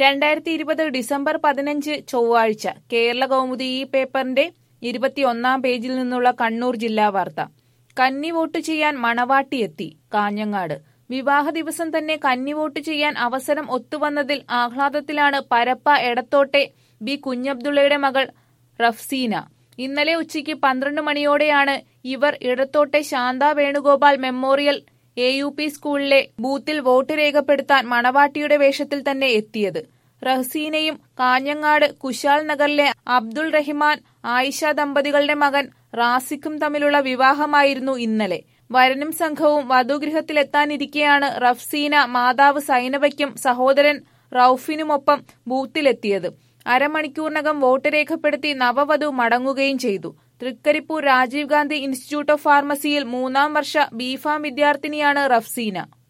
രണ്ടായിരത്തി ഇരുപത് ഡിസംബർ പതിനഞ്ച് ചൊവ്വാഴ്ച കേരള കൗമുദി ഈ പേപ്പറിന്റെ ഇരുപത്തിയൊന്നാം പേജിൽ നിന്നുള്ള കണ്ണൂർ ജില്ലാ വാർത്ത കന്നി വോട്ട് ചെയ്യാൻ മണവാട്ടിയെത്തി കാഞ്ഞങ്ങാട് വിവാഹ ദിവസം തന്നെ കന്നി വോട്ട് ചെയ്യാൻ അവസരം ഒത്തുവന്നതിൽ ആഹ്ലാദത്തിലാണ് പരപ്പ എടത്തോട്ടെ ബി കുഞ്ഞബ്ദുള്ളയുടെ മകൾ റഫ്സീന ഇന്നലെ ഉച്ചയ്ക്ക് പന്ത്രണ്ട് മണിയോടെയാണ് ഇവർ ഇടത്തോട്ടെ Shantha Venugopal memorial A U P സ്കൂളിലെ ബൂത്തിൽ വോട്ട് രേഖപ്പെടുത്താൻ മണവാട്ടിയുടെ വേഷത്തിൽ തന്നെ എത്തിയത് റഹ്സീനയും കാഞ്ഞങ്ങാട് കുശാൽ നഗറിലെ അബ്ദുൾ റഹിമാൻ ആയിഷ ദമ്പതികളുടെ മകൻ റാസിഖും തമ്മിലുള്ള വിവാഹമായിരുന്നു ഇന്നലെ വരനും സംഘവും വധുഗൃഹത്തിലെത്താനിരിക്കെയാണ് റഫ്സീന മാതാവ് സൈനബയ്ക്കും സഹോദരൻ റൌഫിനുമൊപ്പം ബൂത്തിലെത്തിയത് അരമണിക്കൂറിനകം വോട്ട് രേഖപ്പെടുത്തി നവവധു മടങ്ങുകയും ചെയ്തു തൃക്കരിപ്പൂർ രാജീവ് ഗാന്ധി ഇൻസ്റ്റിറ്റ്യൂട്ട് ഓഫ് ഫാർമസിയിൽ മൂന്നാം വർഷ ബിഫാം വിദ്യാർത്ഥിനിയാണ് റഫ്സീന